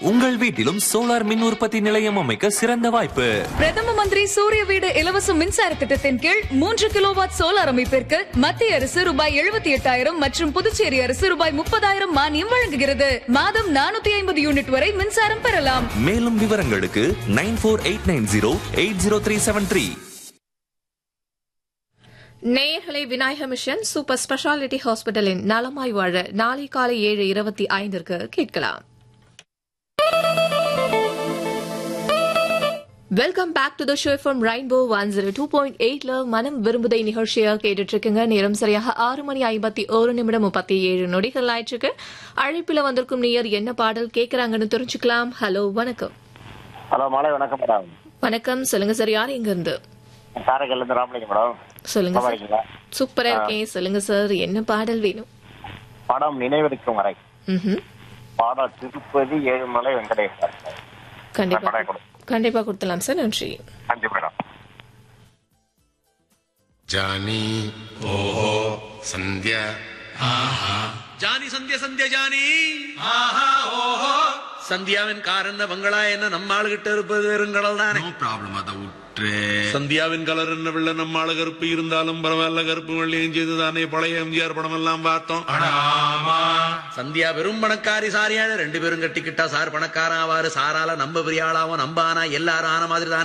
உங்கள் வீட்டிலும் சோலார் மின் உற்பத்தி நிலையம் அமைக்க சிறந்த வாய்ப்பு பிரதம மந்திரி சூரிய வீடு இலவச மின்சார திட்டத்தின் கீழ் மூன்று கிலோவாட் சோலார் அமைப்பிற்கு மத்திய அரசு ரூபாய் எழுபத்தி எட்டாயிரம் மற்றும் புதுச்சேரி அரசு ரூபாய் முப்பதாயிரம் மானியம் வழங்குகிறது மாதம் நானூத்தி ஐம்பது யூனிட் வரை மின்சாரம் பெறலாம் மேலும் விவரங்களுக்கு nine four eight nine zero eight zero three seven three நேயர்களை விநாயக மிஷன் சூப்பர் ஸ்பெஷாலிட்டி ஹாஸ்பிட்டலின் நலமாய் வாழ நாளை காலை ஏழு இருபத்தி ஐந்திற்கு கேட்கலாம் welcome back to the show from rainbow one zero two point எயிட்ல மனம் விரும்புதை நிகழ்ச்சியா கேட்டுட்டு இருக்குங்க நேரம் சரியாக ஆறு மணி ஐம்பத்தி ஒரு நிமிடம் முப்பத்தி ஏழு நொடிகள் ஆயிற்றுக்கு அழைப்பில் வந்திருக்கும் நேயர் என்ன பாடல் கேட்கறாங்கன்னு தெரிஞ்சுக்கலாம் ஹலோ வணக்கம் ஹலோ மாலை வணக்கம் மேடம் வணக்கம் சொல்லுங்க சார் யார் எங்க இருந்து காரைக்கால்ல இருந்து ராமலிங்கம் மேடம் சொல்லுங்க நல்லா சார் இருக்கீங்களா சூப்பரா இருக்கேன் சொல்லுங்க சார் என்ன பாடல் வேணும் படம் நினைவெடுக்கும் வரை ம்ஹும். பாடம் திருப்பதி ஏழுமலை வெங்கடேஸ்வர் கண்டிப்பா படம் கொடு. கண்டிப்பா கொடுத்தலாம் சார் நன்றி நன்றி மேடம் ಜಾನಿ ಓಹೋ ಸಂಧ್ಯಾ ಜಾನಿ ಸಂಧ್ಯಾ ಸಂಧ್ಯಾ ಜಾನಿ சந்தியாவின் கார் என்ன பங்களா என்ன நம்ம ஆளுகிட்ட இருப்பது வெறுங்கடல் தானே ನೋ ಪ್ರಾಬ್ಲಮ್ ಅದ ಉಟ್ರೆ சந்தியாவின் கலர் என்ன வெள்ள நம்ம ஆளு கருப்பு இருந்தாலும் பரவாயில்ல கருப்பு வெள்ளையும் செய்து தானே பழைய எம்ஜிஆர் படம் எல்லாம் பார்த்தோம் சந்தியா வெறும் பணக்காரி சாரியான ரெண்டு பேரும் கட்டிக்கிட்டா சார் பணக்காரன் ஆவாரு சாரால நம்ம பெரிய ஆளாவும் நம்பானா எல்லாரும் ஆன மாதிரி தானே